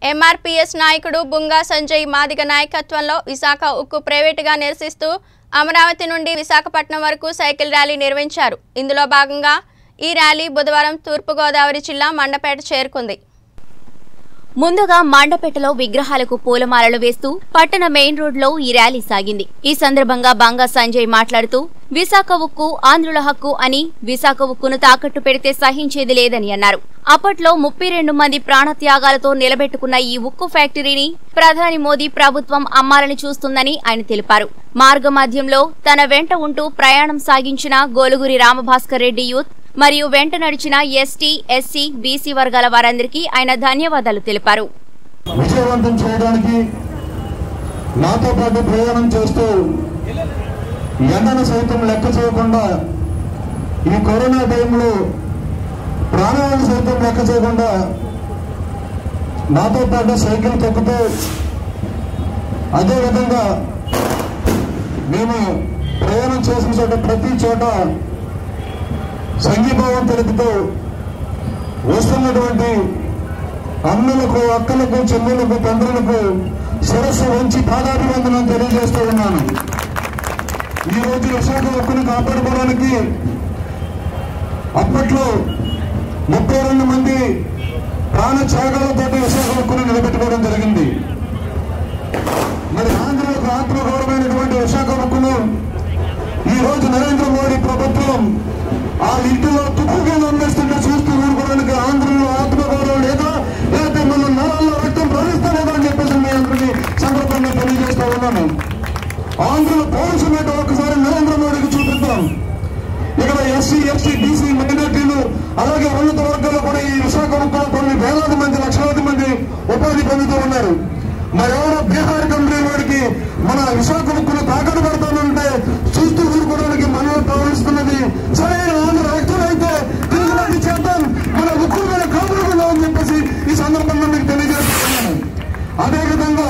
MRPS నాయకుడు బుంగా సంజయ్ మాదిగ నాయకత్వంలో విశాఖ ఉక్కు ప్రైవేటుగా నిరసిస్తూ అమరావతి నుండి విశాఖపట్నం వరకు సైకిల్ ర్యాలీ నిర్వహించారు ఇందులో భాగంగా ఈ ర్యాలీ బుధవారం తూర్పుగోదావరి జిల్లా మండపేట చేరుకుంది ముందుగా మండపేటలో విగ్రహాలకు పూలమాలలు వేస్తూ పట్టణ మెయిన్ రోడ్ లో ఈ ర్యాలీ సాగింది ఈ సందర్భంగా బంగా సంజయ్ మాట్లాడుతూ విశాఖ ఉక్కు ఆంధ్రుల హక్కు అని విశాఖ ఉక్కును తాకట్టు పెడితే సహించేది లేదని అన్నారు అప్పట్లో ముప్పై రెండు మంది ప్రాణత్యాగాలతో నిలబెట్టుకున్న ఈ ఉక్కు ఫ్యాక్టరీని ప్రధాని మోదీ ప్రభుత్వం అమ్మాలని చూస్తుందని ఆయన తెలిపారు మార్గమధ్యంలో తన వెంట ఉంటూ ప్రయాణం సాగించిన గోలుగురి రామభాస్కర్ రెడ్డి యూత్ మరియు వెంట నడిచిన ఎస్టీ ఎస్సీ బీసీ వర్గాల వారందరికీ ఆయన ధన్యవాదాలు తెలిపారు విజయవంతం చేయడానికి నాతో పాటు ప్రయాణం చేస్తూ ఎండను సైతం లెక్క చేయకుండా ఈ కరోనా టైంలో ప్రాణాలను సైతం లెక్క చేయకుండా నాతో పాటు సైకిల్ తొక్కుతూ అదేవిధంగా మేము ప్రయాణం చేసిన చోట ప్రతి చోట సంఘీభావం తెలుపుతూ వస్తున్నటువంటి అన్నలకు అక్కలకు చెల్లెలకు తండ్రులకు శిరస్సు వంచి పాదాభివందనం తెలియజేస్తూ ఉన్నాను ఈ రోజు విశాఖ హక్కును కాపాడుకోవడానికి అప్పట్లో ముప్పై రెండు మంది ప్రాణ త్యాగాలతో విశాఖ హక్కును నిలబెట్టుకోవడం జరిగింది మరి ఆంధ్రులకు ఆత్మగౌరవమైనటువంటి విశాఖ హక్కును ఈ రోజు నరేంద్ర మోడీ ప్రభుత్వం ఆ ఇంటిలో తుప్పుగా నమ్మేస్తుంటే చూస్తూ ఊరుకోవడానికి ఆంధ్రలో ఆత్మగౌరవం లేదా లేకపోతే మన నరాల్లో రక్తం ప్రవహిస్తలేదా అని చెప్పేసి మీ అందరికీ సందర్భంగా తెలియజేస్తా ఉన్నాను ఆంధ్రుల పౌరుషం ఏంటో ఒకసారి నరేంద్ర మోడీకి చూపిద్దాం ఇక్కడ ఎస్సీ ఎస్టీ బీసీ మైనార్టీలు అలాగే ఉన్నత వర్గాలు కూడా ఈ విశాఖపట్నంలో కొన్ని వేలాది మంది లక్షలాది మంది ఉపాధి పొందుతూ ఉన్నారు మరి ఎవరో బీహార్ కంపెనీ వాడికి మన విశాఖ ముక్కును తాకట్టు పెడతానంటే చూస్తూ ఊరుకోవడానికి మనలో ప్రవహిస్తున్నది సరే ఆంధ్ర వ్యక్తులైతే తిరుగుబాటు చేద్దాం మన ఉక్కు మీద కాపాడుకుందాం అని చెప్పేసి ఈ సందర్భంగా మీకు తెలియజేస్తున్నాను అదేవిధంగా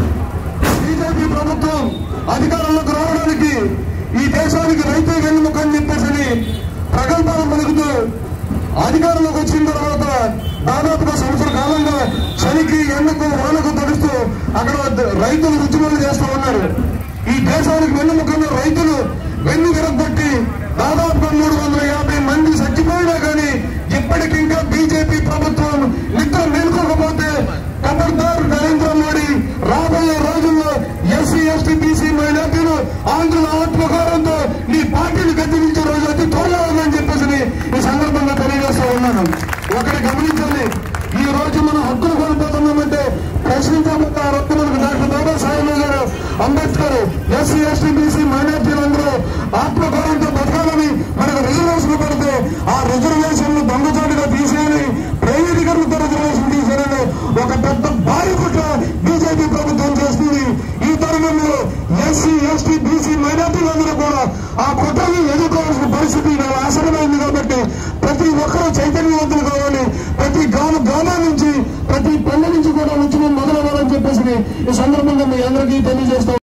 బీజేపీ ప్రభుత్వం అధికారంలోకి రావడానికి ఈ దేశానికి రైతు వెన్నుముక అని చెప్పేసి ప్రగల్భాలు పలుకుతూ అధికారంలోకి వచ్చిన తర్వాత దాదాపుగా సంవత్సర కాలంగా చలికి ఎండకు వానకు తడుస్తూ అక్కడ రైతులు రుచుమలు చేస్తూ ఉన్నారు ఈ దేశానికి వెన్నుముకన్న రైతులు వెన్ను విరగొట్టి దాదాపుగా మూడు వందల యాభై మంది చచ్చిపోయినా కానీ ఇప్పటికింకా బీజేపీ ప్రభుత్వం నిద్ర మేల్కోకపోతే ఖబర్దార్ నరేంద్ర మోడీ రాబోయే రోజుల్లో ఎస్సీ ఎస్టీ బీసీ మైనార్టీలు ఆంధ్రుల ఆత్మగౌరవంతో నీ పార్టీని గద్దెదించే రోజు అతి త్వరలో ఉందని చెప్పేసి ఈ సందర్భంగా తెలియజేస్తూ ఉన్నాను ఒకటి గమనించాలి ఈ రోజు మనం హక్కులు కోల్పోతున్నామంటే ప్రశ్నించబడ్డ ఆ హక్కులకు డాక్టర్ బాబాసాహెబ్ గారు అంబేద్కర్ ఎస్సీ ఎస్టీ బీసీ మైనార్టీలందరూ ఆత్మగౌరవంతో బతకాలని మనకు రిజర్వేషన్ పెడితే ఆ రిజర్వేషన్లు దొంగచాటుగా తీసేయాలి ప్రైవేటీకరణతో రిజర్వేషన్ తీసేయాలని ఒక పెద్ద భారీ కుట్ర బీజేపీ ప్రభుత్వం చేస్తుంది ఈ తరుణంలో ఎస్సీ ఎస్టీ బీసీ మైనార్టీలందరూ కూడా ఆ కుట్రని ఎదుర్కోవాల్సిన పరిస్థితి ఇలా ఆసనమైంది కాబట్టి ప్రతి ఒక్కరూ చైతన్యవంతులు కావాలి ప్రతి గ్రామ గ్రామం నుంచి ప్రతి పల్లె నుంచి కూడా ఉద్యమం మొదలవ్వాలని చెప్పేసి ఈ సందర్భంగా మీ అందరికీ తెలియజేస్తాం